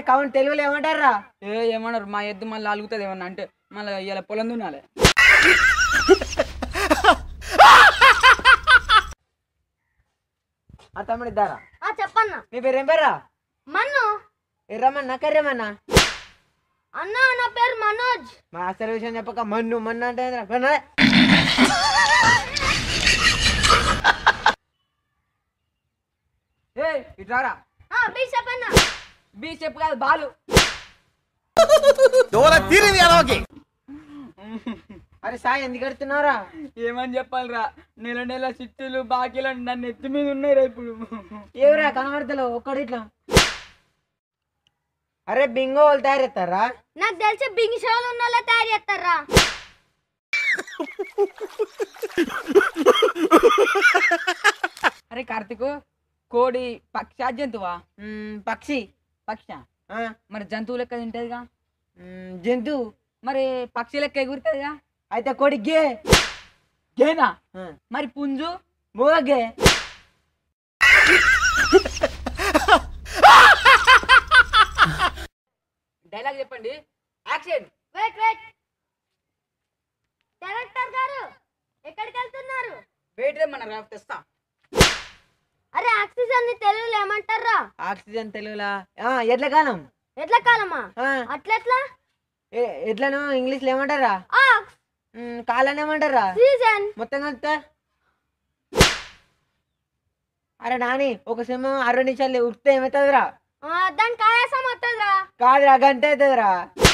కౌన్ తెలుగులో ఏమంటారా ఏ ఏమన్నారు మా ఎద్దు మళ్ళీ అలుగుతుంది ఏమన్నా అంటే మళ్ళీ ఇలా పొలం దున్నాలి ఆ తమ్ముడు ఇద్దారా ఆ చెప్పన్నా మీ పేరు ఏం పేరా మన్ను ఎర్రమన్నా కర్రమన్నా అన్న నా పేరు మనోజ్ మా అసలు విషయం చెప్పక మన్ను మన్ను అంటే ఏందిరా? మన్ను. ఏ ఇట్లారా ఆ బీ చెప్పన్నా బీ చెప్పు కాదు బాలు అరే సాయి ఎందుకు కడుతున్నావురా ఏమని చెప్పాలిరా నెల నెల చిట్టులు బాకీలు నన్ను ఎత్తి మీద ఉన్నాయిరా ఇప్పుడు ఏవరా కనబడతలేవు ఒక్కడు ఇట్లా అరే బింగో వాళ్ళు తయారు చేస్తారా నాకు తెలిసి బింగి షోలు ఉన్న వాళ్ళే తయారు చేస్తారా అరే కార్తిక్ కోడి పక్షి ఆ జంతువా మ్మ్, పక్షి పక్ష ఆ, మరి జంతువు లెక్క తింటదిగా మ్మ్, జంతువు మరి పక్షి లెక్క ఎగురుతుందిగా అయితే కోడి గే గేనా ఆ, మరి పుంజు మూగ గే డైలాగ్ చెప్పండి యాక్షన్ వెయిట్ వెయిట్ డైరెక్టర్ గారు ఎక్కడికి వెళ్తున్నారు వెయిట్ మన తెస్తా అరే ఆక్సిజన్ ని తెలుగులో ఏమంటారా ఆక్సిజన్ తెలుగులా ఆ, ఎడ్ల కాలం ఎట్లా కాలమా ఆ, అట్లెట్లా ఎ- ఎడ్లను ఇంగ్లీష్లో ఏమంటారా ఆక్స్ మ్మ్, కాలని ఏమంటారా సీజన్ మొత్తం కలిస్తే అరే నాని ఒక సింహం అరవై నిమిషాలు ఉడితే ఏమవుతుందిరా దానికి ఆయాసం వస్తుందిరా కాదురా గంట అవుతుందిరా